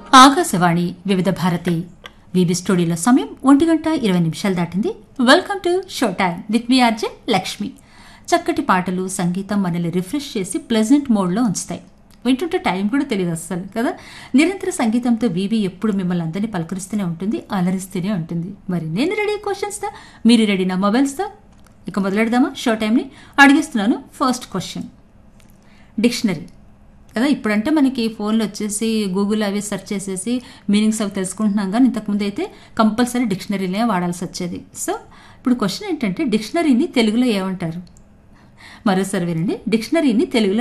ఆకాశవాణి వివిధ భారతి విబి స్టూడియోలో సమయం ఒంటి గంట ఇరవై నిమిషాలు దాటింది welcome to show time with me RJ Lakshmi చక్కటి పాటలు సంగీతం మనల్ని రిఫ్రెష్ చేసి ప్లెజెంట్ మోడ్లో ఉంచుతాయి వింటుంటే టైం కూడా తెలియదు అస్సలు కదా నిరంతర సంగీతంతో వివి ఎప్పుడు మిమ్మల్ని అందరినీ పలకరిస్తూనే ఉంటుంది అలరిస్తూనే ఉంటుంది మరి నేను రెడీ క్వశ్చన్స్తో మీరు రెడీ నా మొబైల్స్తో ఇక మొదలెడదామా షో టైంని అడిగిస్తున్నాను ఫస్ట్ క్వశ్చన్ డిక్షనరీ కదా ఇప్పుడంటే మనకి ఫోన్లో వచ్చేసి గూగుల్ అవి సెర్చ్ చేసేసి మీనింగ్స్ అవి తెలుసుకుంటున్నాం కానీ ఇంతకుముందు అయితే కంపల్సరీ డిక్షనరీనే వాడాల్సి వచ్చేది సో ఇప్పుడు క్వశ్చన్ ఏంటంటే డిక్షనరీని తెలుగులో ఏమంటారు మరోసారి వినండి డిక్షనరీని తెలుగులో